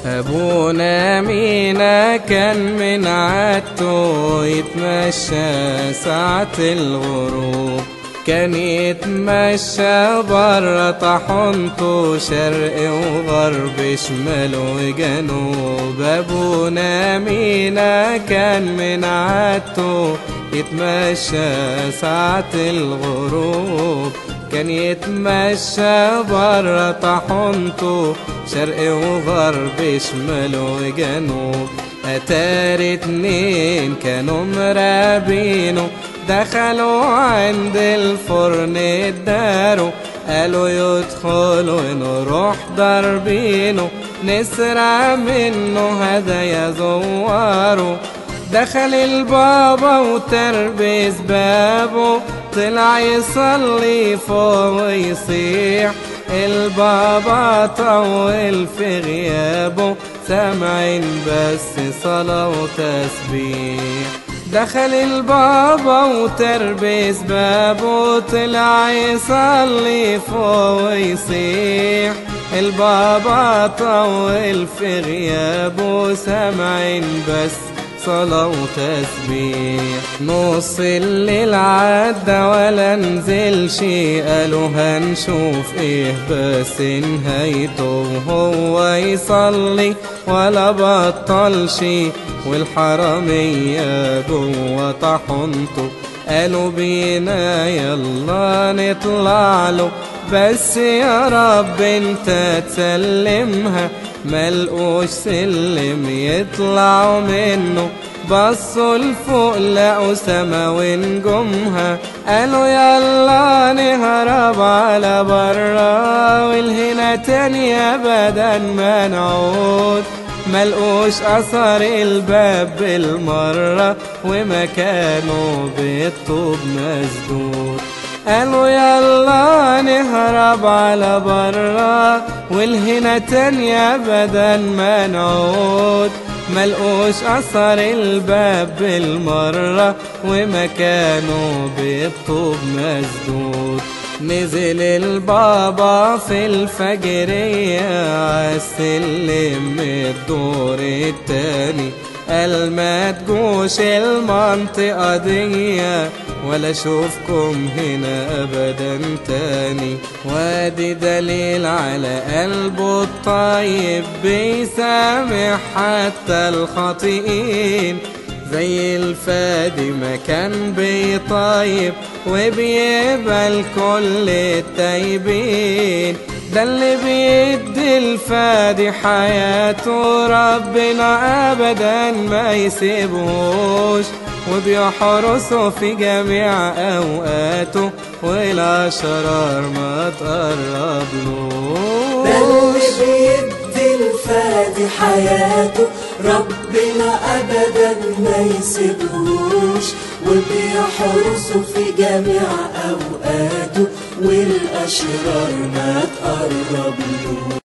أبونا مينا كان من عادته يتمشى ساعة الغروب كان يتمشى برا طحنته شرق وغرب شمال وجنوب أبونا مينا كان من عادته يتمشى ساعة الغروب كان يتمشى برا طحنته شرق وغرب شمال وجنوب أتاري اتنين كانوا مرابينه دخلوا عند الفرن اداروا قالوا يدخلوا نروح ضاربينه نسرع منه هدايا زواره دخل البابا وتربس بابه طلع يصلي فوق ويصيح البابا طول في غيابه سامعين بس صلاة وتسبيح دخل البابا وتربس بابه طلع يصلي فوق ويصيح البابا طول في غيابه سامعين بس صلاة وتسبيح نص الليل عدى ولا نزلش قالوا هنشوف ايه بس نهايته وهو يصلي ولا بطلش والحرامية جوه طحنته قالوا بينا يلا نطلع له بس يا رب انت تسلمها ملقوش سلم يطلعوا منه بصوا لفوق لقوا سما ونجومها قالوا يلا نهرب على برا والهنا تاني ابدا ما نعود ملقوش اثر الباب بالمرة ومكانه بالطوب مسدود قالوا يلا نهرب على برا والهنا تاني ابدا ما نعود ملقوش اثر الباب بالمرة ومكانه بالطوب مسدود نزل البابا في الفجرية عالسلم الدور التاني قال ما تجوش المنطقة دي ولا اشوفكم هنا ابدا تاني وادي دليل على قلبه الطيب بيسامح حتى الخاطئين زي الفادي ما كان بيطيب وبيقبل كل التايبين ده اللي بيدي الفادي حياته ربنا ابدا ما يسيبهوش وبيحرسه في جميع اوقاته والاشرار ما تقربلوش ده اللي بيدي الفادي حياته ربنا ابدا ما يسيبهوش وبيحرسه في جميع اوقاته والاشرار ما تقربلوش